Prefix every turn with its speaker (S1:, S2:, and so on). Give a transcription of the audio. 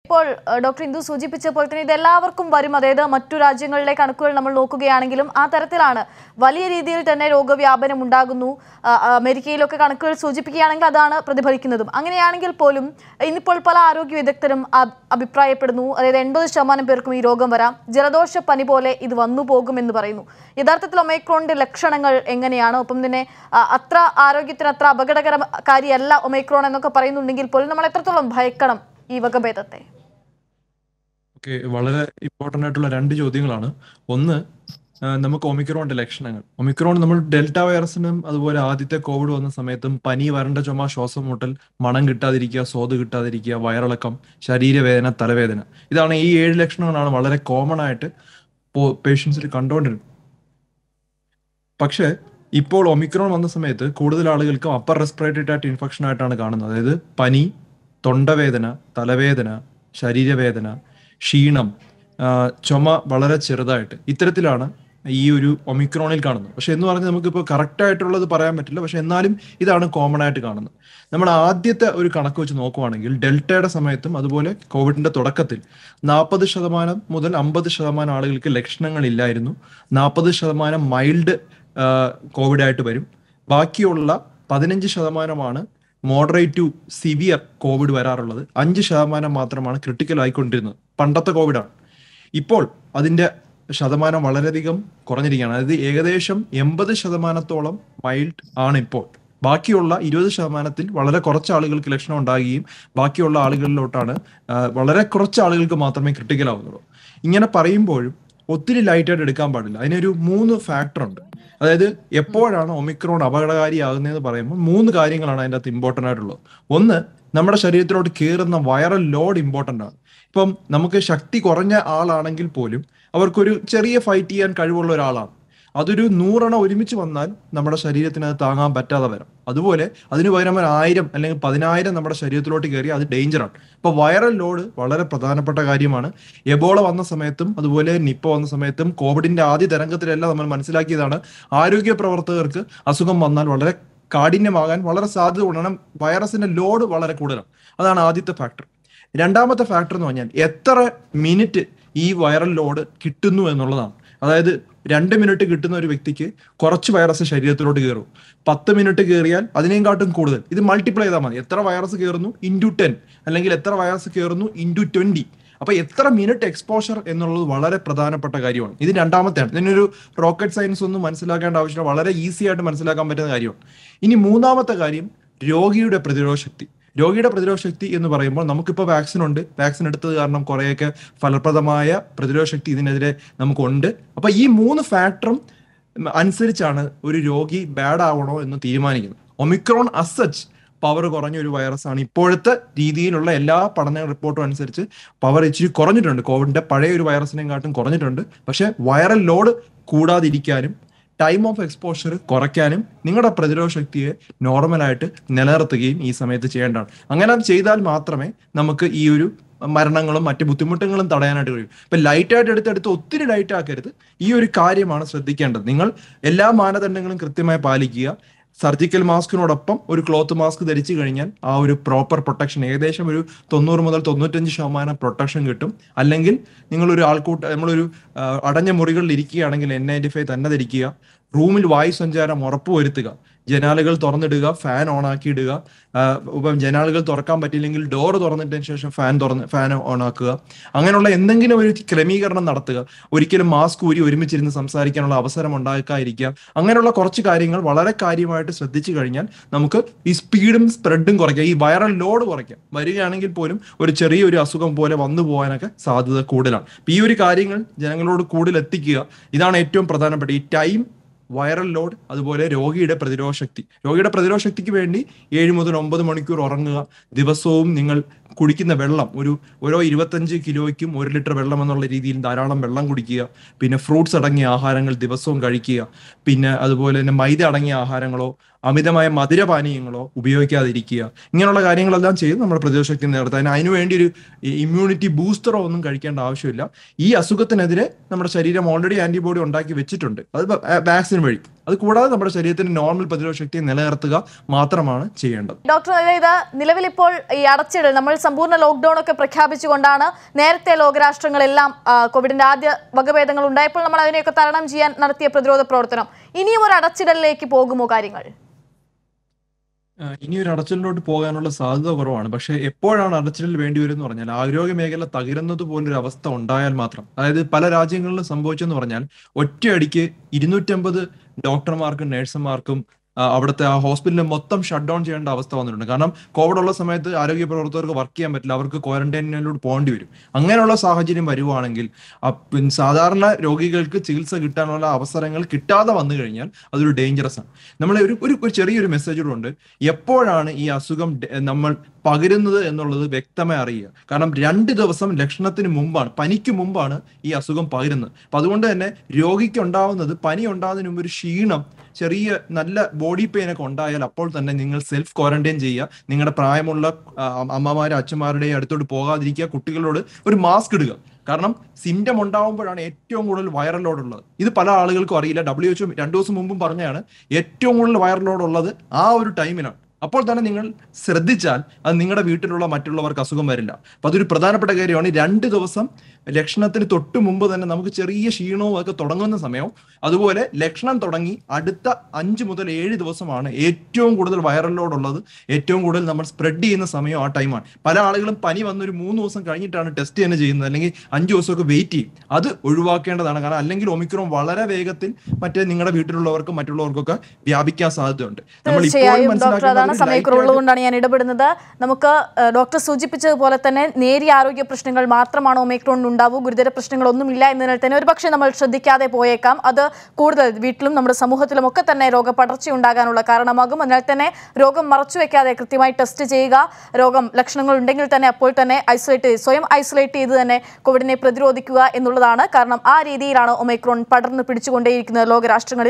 S1: ഇപ്പോൾ ഏഹ്, ഡോക്ടർ ഇന്ദു സൂചിപ്പിച്ച പോലെ തന്നെ ഇത് എല്ലാവർക്കും വരും അതായത് മറ്റു രാജ്യങ്ങളിലെ കണക്കുകൾ നമ്മൾ നോക്കുകയാണെങ്കിലും ആ തരത്തിലാണ് വലിയ രീതിയിൽ തന്നെ രോഗവ്യാപനം ഉണ്ടാകുന്നു ആ, ആ, അമേരിക്കയിലൊക്കെ കണക്കുകൾ സൂചിപ്പിക്കുകയാണെങ്കിൽ അതാണ് പ്രതിഫലിക്കുന്നതും അങ്ങനെയാണെങ്കിൽ പോലും ഇന്നിപ്പോൾ പല ആരോഗ്യ വിദഗ്ധരും അ- അഭിപ്രായപ്പെടുന്നു അതായത് എൺപത് ശതമാനം പേർക്കും ഈ രോഗം വരാം ജലദോഷ പനി പോലെ ഇത് വന്നു പോകുമെന്ന് പറയുന്നു യഥാർത്ഥത്തിൽ ഒമൈക്രോണിന്റെ ലക്ഷണങ്ങൾ എങ്ങനെയാണ് ഒപ്പം തന്നെ ആ, അത്ര ആരോഗ്യത്തിന് അത്ര അപകടകരകാരിയല്ല ഒമൈക്രോൺ എന്നൊക്കെ പറയുന്നുണ്ടെങ്കിൽ പോലും നമ്മൾ എത്രത്തോളം ഭയക്കണം ഈ വകഭേദത്തെ
S2: ഓക്കെ വളരെ ഇമ്പോർട്ടൻ്റ് ആയിട്ടുള്ള രണ്ട് ചോദ്യങ്ങളാണ് ഒന്ന് ആ, നമുക്ക് ഒമിക്രോണിന്റെ ലക്ഷണങ്ങൾ ഒമിക്രോൺ നമ്മൾ ഡെൽറ്റ വൈറസിനും അതുപോലെ ആദ്യത്തെ കോവിഡ് വന്ന സമയത്തും പനി വരണ്ട ചുമ ശ്വാസം മുട്ടൽ മണം കിട്ടാതിരിക്കുക സ്വാദ് കിട്ടാതിരിക്കുക വയറിളക്കം ശരീരവേദന തലവേദന ഇതാണ് ഈ ഏഴ് ലക്ഷണങ്ങളാണ് വളരെ കോമൺ ആയിട്ട് പേഷ്യൻസിൽ കണ്ടുകൊണ്ടിരുന്നത് പക്ഷേ ഇപ്പോൾ ഒമിക്രോൺ വന്ന സമയത്ത് കൂടുതൽ ആളുകൾക്ക് അപ്പർ റെസ്പിറേറ്ററി ട്രാക്ട് ഇൻഫെക്ഷൻ ആയിട്ടാണ് കാണുന്നത് അതായത് പനി തൊണ്ടവേദന തലവേദന ശരീരവേദന ക്ഷീണം ആ, ചുമ വളരെ ചെറുതായിട്ട് ഇത്തരത്തിലാണ് ഈ ഒരു ഒമിക്രോണിൽ കാണുന്നത് പക്ഷെ എന്ന് പറഞ്ഞാൽ നമുക്കിപ്പോൾ കറക്റ്റ് ആയിട്ടുള്ളത് പറയാൻ പറ്റില്ല പക്ഷെ എന്നാലും ഇതാണ് കോമൺ ആയിട്ട് കാണുന്നത് നമ്മൾ ആദ്യത്തെ ഒരു കണക്ക് വെച്ച് നോക്കുവാണെങ്കിൽ ഡെൽറ്റയുടെ സമയത്തും അതുപോലെ കോവിഡിന്റെ തുടക്കത്തിൽ നാൽപ്പത് ശതമാനം മുതൽ അമ്പത് ശതമാനം ആളുകൾക്ക് ലക്ഷണങ്ങളില്ലായിരുന്നു നാൽപ്പത് ശതമാനം മൈൽഡ് കോവിഡ് ആയിട്ട് വരും ബാക്കിയുള്ള പതിനഞ്ച് ശതമാനമാണ് മോഡറേറ്റ് ടു സിവിയർ കോവിഡ് വരാറുള്ളത് അഞ്ച് ശതമാനം മാത്രമാണ് ക്രിട്ടിക്കൽ ആയിക്കൊണ്ടിരുന്നത് പണ്ടത്തെ കോവിഡാണ് ഇപ്പോൾ അതിന്റെ ശതമാനം വളരെയധികം കുറഞ്ഞിരിക്കുകയാണ് അതായത് ഏകദേശം എൺപത് ശതമാനത്തോളം മൈൽഡ് ആണ് ഇപ്പോൾ ബാക്കിയുള്ള ഇരുപത് ശതമാനത്തിൽ വളരെ കുറച്ച് ആളുകൾക്ക് ലക്ഷണം ഉണ്ടാകുകയും ബാക്കിയുള്ള ആളുകളിലോട്ടാണ് ആ, വളരെ കുറച്ച് ആളുകൾക്ക് മാത്രമേ ക്രിട്ടിക്കൽ ആവുന്നുള്ളൂ ഇങ്ങനെ പറയുമ്പോഴും ഒത്തിരി ലൈറ്റായിട്ട് എടുക്കാൻ പാടില്ല അതിനൊരു മൂന്ന് ഫാക്ടർ ഉണ്ട് അതായത് എപ്പോഴാണ് ഒമിക്രോൺ അപകടകാരിയാകുന്നതെന്ന് പറയുമ്പോൾ മൂന്ന് കാര്യങ്ങളാണ് അതിൻ്റെ അകത്ത് ഇമ്പോർട്ടൻ്റ് ആയിട്ടുള്ളത് ഒന്ന് നമ്മുടെ ശരീരത്തിലോട്ട് കയറുന്ന വൈറൽ ലോഡ് ഇമ്പോർട്ടൻ്റ് ആണ് ഇപ്പം നമുക്ക് ശക്തി കുറഞ്ഞ ആളാണെങ്കിൽ പോലും അവർക്കൊരു ചെറിയ ഫൈറ്റ് ചെയ്യാൻ കഴിവുള്ള ഒരാളാണ് അതൊരു നൂറെണ്ണം ഒരുമിച്ച് വന്നാൽ നമ്മുടെ ശരീരത്തിന് അത് താങ്ങാൻ പറ്റാതെ വരാം അതുപോലെ അതിന് പകരം ഒരു ആയിരം അല്ലെങ്കിൽ പതിനായിരം നമ്മുടെ ശരീരത്തിലോട്ട് കയറി അത് ഡേഞ്ചറാണ് ഇപ്പൊ വൈറൽ ലോഡ് വളരെ പ്രധാനപ്പെട്ട കാര്യമാണ് എബോള വന്ന സമയത്തും അതുപോലെ നിപ്പ വന്ന സമയത്തും കോവിഡിന്റെ ആദ്യ തരംഗത്തിലെല്ലാം നമ്മൾ മനസ്സിലാക്കിയതാണ് ആരോഗ്യ പ്രവർത്തകർക്ക് അസുഖം വന്നാൽ വളരെ കാഠിന്യമാകാൻ വളരെ സാധ്യത ഉള്ളണം വൈറസിന്റെ ലോഡ് വളരെ കൂടുതലാണ് അതാണ് ആദ്യത്തെ ഫാക്ടർ രണ്ടാമത്തെ ഫാക്ടർ എന്ന് പറഞ്ഞാൽ എത്ര മിനിറ്റ് ഈ വൈറൽ ലോഡ് കിട്ടുന്നു എന്നുള്ളതാണ് അതായത് രണ്ട് മിനിറ്റ് കിട്ടുന്ന ഒരു വ്യക്തിക്ക് കുറച്ച് വൈറസ് ശരീരത്തിലോട്ട് കയറും പത്ത് മിനിറ്റ് കയറിയാൽ അതിനേക്കാട്ടും കൂടുതൽ ഇത് മൾട്ടിപ്ലൈ ചെയ്താൽ മതി എത്ര വൈറസ് കയറുന്നു ഇൻറ്റു ടെൻ അല്ലെങ്കിൽ എത്ര വൈറസ് കയറുന്നു ഇൻറ്റു ട്വന്റി അപ്പൊ എത്ര മിനിറ്റ് എക്സ്പോഷർ എന്നുള്ളത് വളരെ പ്രധാനപ്പെട്ട കാര്യമാണ് ഇത് രണ്ടാമത്തെയാണ് ഇതിനൊരു റോക്കറ്റ് സയൻസ് ഒന്നും മനസ്സിലാക്കേണ്ട ആവശ്യമില്ല വളരെ ഈസി ആയിട്ട് മനസ്സിലാക്കാൻ പറ്റുന്ന കാര്യമാണ് ഇനി മൂന്നാമത്തെ കാര്യം രോഗിയുടെ പ്രതിരോധ ശക്തി രോഗിയുടെ പ്രതിരോധ ശക്തി എന്ന് പറയുമ്പോൾ നമുക്കിപ്പോൾ വാക്സിൻ ഉണ്ട് വാക്സിൻ എടുത്തത് കാരണം കുറേയൊക്കെ ഫലപ്രദമായ പ്രതിരോധ ശക്തി ഇതിനെതിരെ നമുക്കുണ്ട് അപ്പൊ ഈ മൂന്ന് ഫാക്ടറും അനുസരിച്ചാണ് ഒരു രോഗി ബാഡ് ആവണോ എന്ന് തീരുമാനിക്കുന്നത് ഒമിക്രോൺ അസച്ച് പവർ കുറഞ്ഞ ഒരു വൈറസ് ആണ് ഇപ്പോഴത്തെ രീതിയിലുള്ള എല്ലാ പഠന റിപ്പോർട്ടും അനുസരിച്ച് പവർ ഇച്ചിരി കുറഞ്ഞിട്ടുണ്ട് കോവിഡിന്റെ പഴയ ഒരു വൈറസിനെയും കാട്ടും കുറഞ്ഞിട്ടുണ്ട് പക്ഷെ വൈറൽ ലോഡ് കൂടാതിരിക്കാനും ടൈം ഓഫ് എക്സ്പോഷർ കുറയ്ക്കാനും നിങ്ങളുടെ പ്രതിരോധ ശക്തിയെ നോർമലായിട്ട് നിലനിർത്തുകയും ഈ സമയത്ത് ചെയ്യേണ്ടതാണ് അങ്ങനെ അത് ചെയ്താൽ മാത്രമേ നമുക്ക് ഈ ഒരു മരണങ്ങളും മറ്റ് ബുദ്ധിമുട്ടുകളും തടയാനായിട്ട് കഴിയും ഇപ്പൊ ലൈറ്റ് ആയിട്ട് എടുത്തെടുത്ത് ഒത്തിരി ലൈറ്റ് ആക്കരുത് ഈ ഒരു കാര്യമാണ് ശ്രദ്ധിക്കേണ്ടത് നിങ്ങൾ എല്ലാ മാനദണ്ഡങ്ങളും കൃത്യമായി പാലിക്കുക സർജിക്കൽ മാസ്കിനോടൊപ്പം ഒരു ക്ലോത്ത് മാസ്ക് ധരിച്ചു കഴിഞ്ഞാൽ ആ ഒരു പ്രോപ്പർ പ്രൊട്ടക്ഷൻ ഏകദേശം ഒരു തൊണ്ണൂറ് മുതൽ തൊണ്ണൂറ്റഞ്ച് ശതമാനം പ്രൊട്ടക്ഷൻ കിട്ടും അല്ലെങ്കിൽ നിങ്ങളൊരു ആൾക്കൂട്ട നമ്മളൊരു ആ, അടഞ്ഞ മുറികളിൽ ഇരിക്കുകയാണെങ്കിൽ എൻ നയൻറ്റി ഫൈവ് തന്നെ ധരിക്കുക റൂമിൽ വായു സഞ്ചാരം ഉറപ്പുവരുത്തുക ജനാലുകൾ തുറന്നിടുക ഫാൻ ഓൺ ആക്കി ഇടുക ആ, ഇപ്പം ജനാലുകൾ തുറക്കാൻ പറ്റിയില്ലെങ്കിൽ ഡോർ തുറന്നിട്ടതിന് ശേഷം ഫാൻ തുറന്ന് ഫാൻ ഓൺ ആക്കുക അങ്ങനെയുള്ള എന്തെങ്കിലും ഒരു ക്രമീകരണം നടത്തുക ഒരിക്കലും മാസ്ക് ഊരി ഒരുമിച്ചിരുന്ന് സംസാരിക്കാനുള്ള അവസരം ഉണ്ടാക്കാതിരിക്കുക അങ്ങനെയുള്ള കുറച്ച് കാര്യങ്ങൾ വളരെ കാര്യമായിട്ട് ശ്രദ്ധിച്ചു കഴിഞ്ഞാൽ നമുക്ക് ഈ സ്പീഡും സ്പ്രെഡും കുറയ്ക്കാം ഈ വൈറൽ ലോഡ് കുറയ്ക്കാം വരികയാണെങ്കിൽ പോലും ഒരു ചെറിയൊരു അസുഖം പോലെ വന്നു പോകാനൊക്കെ സാധ്യത കൂടുതലാണ് അപ്പൊ ഈ ഒരു കാര്യങ്ങൾ ജനങ്ങളോട് കൂടുതൽ എത്തിക്കുക ഇതാണ് ഏറ്റവും പ്രധാനപ്പെട്ട ഈ ടൈം വൈറൽ ലോഡ് അതുപോലെ രോഗിയുടെ പ്രതിരോധ ശക്തി രോഗിയുടെ പ്രതിരോധ ശക്തിക്ക് വേണ്ടി ഏഴ് മുതൽ ഒമ്പത് മണിക്കൂർ ഉറങ്ങുക ദിവസവും നിങ്ങൾ കുടിക്കുന്ന വെള്ളം ഒരു ഓരോ ഇരുപത്തഞ്ച് കിലോയ്ക്കും ഒരു ലിറ്റർ വെള്ളം എന്നുള്ള രീതിയിൽ ധാരാളം വെള്ളം കുടിക്കുക പിന്നെ ഫ്രൂട്ട്സ് അടങ്ങിയ ആഹാരങ്ങൾ ദിവസവും കഴിക്കുക പിന്നെ അതുപോലെ തന്നെ മൈദ അടങ്ങിയ ആഹാരങ്ങളോ അമിതമായ മധുരപാനീയങ്ങളോ ഉപയോഗിക്കാതിരിക്കുക ഇങ്ങനെയുള്ള കാര്യങ്ങളെല്ലാം ചെയ്ത് നമ്മുടെ പ്രതിരോധ ശക്തി നേടുത്താൻ അതിനു വേണ്ടി ഒരു ഇമ്മ്യൂണിറ്റി ബൂസ്റ്ററോ ഒന്നും കഴിക്കേണ്ട ആവശ്യമില്ല ഈ അസുഖത്തിനെതിരെ നമ്മുടെ ശരീരം ഓൾറെഡി ആന്റിബോഡി ഉണ്ടാക്കി വെച്ചിട്ടുണ്ട് അത് വാക്സിൻ വഴി അത് കൂടാതെ നമ്മുടെ ശരീരത്തിന്റെ നോർമൽ പ്രതിരോധ ശക്തി നിലനിർത്തുക മാത്രമാണ് ചെയ്യേണ്ടത്
S1: ഡോക്ടർ അതായത് നിലവിലിപ്പോൾ ഈ അടച്ചിടൽ നമ്മൾ സമ്പൂർണ്ണ ലോക്ക്ഡൌൺ ഒക്കെ പ്രഖ്യാപിച്ചുകൊണ്ടാണ് നേരത്തെ ലോകരാഷ്ട്രങ്ങളെല്ലാം ആ, കോവിഡിന്റെ ആദ്യ വകഭേദങ്ങൾ ഉണ്ടായപ്പോൾ നമ്മൾ അതിനെയൊക്കെ തരണം ചെയ്യാൻ നടത്തിയ പ്രതിരോധ പ്രവർത്തനം ഇനിയും ഒരു അടച്ചിടലിലേക്ക് പോകുമോ കാര്യങ്ങൾ
S2: ആഹ് ഇനി ഒരു അടച്ചിലിലോട്ട് പോകാനുള്ള സാധ്യത കുറവാണ് പക്ഷെ എപ്പോഴാണ് അടച്ചിലിൽ വേണ്ടി വരും എന്ന് പറഞ്ഞാൽ ആരോഗ്യ മേഖല തകരുന്നത് പോലൊരു അവസ്ഥ ഉണ്ടായാൽ മാത്രം അതായത് പല രാജ്യങ്ങളിലും സംഭവിച്ചെന്ന് പറഞ്ഞാൽ ഒറ്റയടിക്ക് ഇരുന്നൂറ്റമ്പത് ഡോക്ടർമാർക്കും നഴ്സുമാർക്കും ആ, അവിടുത്തെ ആ ഹോസ്പിറ്റലിനെ മൊത്തം ഷട്ട് ഡൗൺ ചെയ്യേണ്ട അവസ്ഥ വന്നിട്ടുണ്ട് കാരണം കോവിഡ് ഉള്ള സമയത്ത് ആരോഗ്യ പ്രവർത്തകർക്ക് വർക്ക് ചെയ്യാൻ പറ്റില്ല അവർക്ക് ക്വാറന്റൈനിലോട്ട് പോകേണ്ടി വരും അങ്ങനെയുള്ള സാഹചര്യം വരുവാണെങ്കിൽ ആ, പിന്നെ സാധാരണ രോഗികൾക്ക് ചികിത്സ കിട്ടാനുള്ള അവസരങ്ങൾ കിട്ടാതെ വന്നു കഴിഞ്ഞാൽ അതൊരു ഡേഞ്ചറസ് ആണ് നമ്മൾ ഒരു ഒരു ഒരു ചെറിയൊരു മെസ്സേജ് കൂടെ ഉണ്ട് എപ്പോഴാണ് ഈ അസുഖം ഡ- നമ്മൾ പകരുന്നത് എന്നുള്ളത് വ്യക്തമായി അറിയുക കാരണം രണ്ട് ദിവസം ലക്ഷണത്തിന് മുമ്പാണ് പനിക്ക് മുമ്പാണ് ഈ അസുഖം പകരുന്നത് അപ്പൊ അതുകൊണ്ട് തന്നെ രോഗിക്ക് ഉണ്ടാവുന്നത് പനി ഉണ്ടാകുന്നതിന് മുമ്പ് ഒരു ക്ഷീണം ചെറിയ നല്ല ബോഡി പെയിൻ ഒക്കെ ഉണ്ടായാൽ അപ്പോൾ തന്നെ നിങ്ങൾ സെൽഫ് ക്വാറന്റൈൻ ചെയ്യുക നിങ്ങളുടെ പ്രായമുള്ള ആ, അമ്മമാരും അച്ഛന്മാരുടെയും അടുത്തോട്ട് പോകാതിരിക്കുക കുട്ടികളോട് ഒരു മാസ്ക് ഇടുക കാരണം സിംറ്റം ഉണ്ടാവുമ്പോഴാണ് ഏറ്റവും കൂടുതൽ വൈറൽ ലോഡ് ഉള്ളത് ഇത് പല ആളുകൾക്കും അറിയില്ല ഡബ്ല്യു എച്ച് രണ്ടു ദിവസം മുമ്പും പറഞ്ഞാണ് ഏറ്റവും കൂടുതൽ വൈറൽ ലോഡ് ഉള്ളത് ആ ഒരു ടൈമിലാണ് അപ്പോൾ തന്നെ നിങ്ങൾ ശ്രദ്ധിച്ചാൽ അത് നിങ്ങളുടെ വീട്ടിലുള്ള മറ്റുള്ളവർക്ക് അസുഖം വരില്ല അപ്പൊ അതൊരു പ്രധാനപ്പെട്ട കാര്യമാണ് ഈ രണ്ട് ദിവസം ലക്ഷണത്തിന് തൊട്ട് മുമ്പ് തന്നെ നമുക്ക് ചെറിയ ക്ഷീണവും ഒക്കെ തുടങ്ങുന്ന സമയവും അതുപോലെ ലക്ഷണം തുടങ്ങി അടുത്ത അഞ്ച് മുതൽ ഏഴ് ദിവസമാണ് ഏറ്റവും കൂടുതൽ വൈറൽ ലോഡ് ഉള്ളത് ഏറ്റവും കൂടുതൽ നമ്മൾ സ്പ്രെഡ് ചെയ്യുന്ന സമയം ആ ടൈമാണ് പല ആളുകളും പനി വന്നൊരു മൂന്ന് ദിവസം കഴിഞ്ഞിട്ടാണ് ടെസ്റ്റ് തന്നെ ചെയ്യുന്നത് അല്ലെങ്കിൽ അഞ്ച് ദിവസമൊക്കെ വെയിറ്റ് ചെയ്യും അത് ഒഴിവാക്കേണ്ടതാണ് കാരണം അല്ലെങ്കിൽ ഒമിക്രോൺ വളരെ വേഗത്തിൽ മറ്റേ നിങ്ങളുടെ വീട്ടിലുള്ളവർക്കും മറ്റുള്ളവർക്കൊക്കെ വ്യാപിക്കാൻ സാധ്യതയുണ്ട് നമ്മൾ ഇപ്പോഴും
S1: തീർച്ചയായും ഡോക്ടർ അതാണ്
S2: മനസ്സിലാക്കേണ്ടത്
S1: സമയക്കുറവുള്ളത് കൊണ്ടാണ് ഞാൻ ഇടപെടുന്നത് നമുക്ക് ഏഹ്, ഡോക്ടർ സൂചിപ്പിച്ചതുപോലെ തന്നെ നേരിയ ആരോഗ്യ പ്രശ്നങ്ങൾ മാത്രമാണ് ഒമേക്രോണിന് ഉണ്ടാവൂ ഗുരുതര പ്രശ്നങ്ങളൊന്നുമില്ല എന്നതിനാൽ തന്നെ ഒരുപക്ഷെ നമ്മൾ ശ്രദ്ധിക്കാതെ പോയേക്കാം അത് കൂടുതൽ വീട്ടിലും നമ്മുടെ സമൂഹത്തിലും ഒക്കെ തന്നെ രോഗപടർച്ച ഉണ്ടാകാനുള്ള കാരണമാകും അതിനാൽ തന്നെ രോഗം മറച്ചു വെക്കാതെ കൃത്യമായി ടെസ്റ്റ് ചെയ്യുക രോഗം ലക്ഷണങ്ങൾ ഉണ്ടെങ്കിൽ തന്നെ അപ്പോൾ തന്നെ ഐസൊലേറ്റ് സ്വയം ഐസൊലേറ്റ് ചെയ്ത് തന്നെ കോവിഡിനെ പ്രതിരോധിക്കുക എന്നുള്ളതാണ് കാരണം ആ രീതിയിലാണ് ഒമൈക്രോൺ പടർന്ന് പിടിച്ചുകൊണ്ടേയിരിക്കുന്നത് ലോകരാഷ്ട്രങ്ങളിൽ